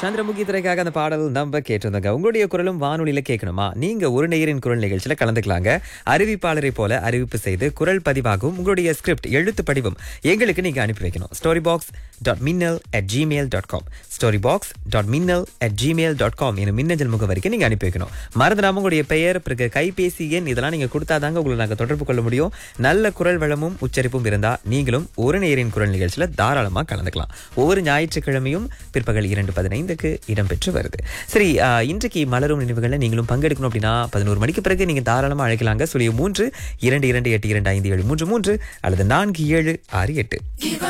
சந்திரமுகி திரைக்காக அந்த பாடல் நம்ம கேட்டிருந்தோங்க உங்களுடைய குரலும் வானொலியில கேட்கணுமா நீங்க ஒரு நேயரின் குரல் நிகழ்ச்சியில கலந்துக்கலாங்க அறிவிப்பாளரை போல அறிவிப்பு செய்து குரல் பதிவாகவும் உங்களுடைய ஸ்கிரிப்ட் எழுத்து படிவம் எங்களுக்கு நீங்க அனுப்பி வைக்கணும் story box dot Minnal at Gmail dot com story box dot Minnal at Gmail dot com எனும் மின்னஞ்சல் முகவரிக்கு நீங்க அனுப்பி வைக்கணும் மறந்துடாம உங்களுடைய பெயர் பிறகு கைபேசி எண் இதெல்லாம் நீங்க கொடுத்தாதாங்க உங்களை நாங்க தொடர்பு கொள்ள முடியும் நல்ல குரல் வளமும் உச்சரிப்பும் இருந்தா நீங்களும் ஒரு நேரின் குரல் நிகழ்ச்சியில தாராளமா கலந்துக்கலாம் ஒவ்வொரு ஞாயிற்றுக்கிழமையும் பிற்பகல் இரண்டு பதினைந்துக்கு இடம்பெற்று வருது சரி ஆஹ், இன்றைக்கு மலரும் நினைவுகளில் நீங்களும் பங்கெடுக்கணும் அப்படின்னா பதினோரு மணிக்கு பிறகு நீங்க தாராளமா அழைக்கலாங்க சுழியம் மூன்று இரண்டு இரண்டு எட்டு இரண்டு ஐந்து ஏழு மூன்று மூன்று அல்லது நான்கு ஏழு ஆறு எட்டு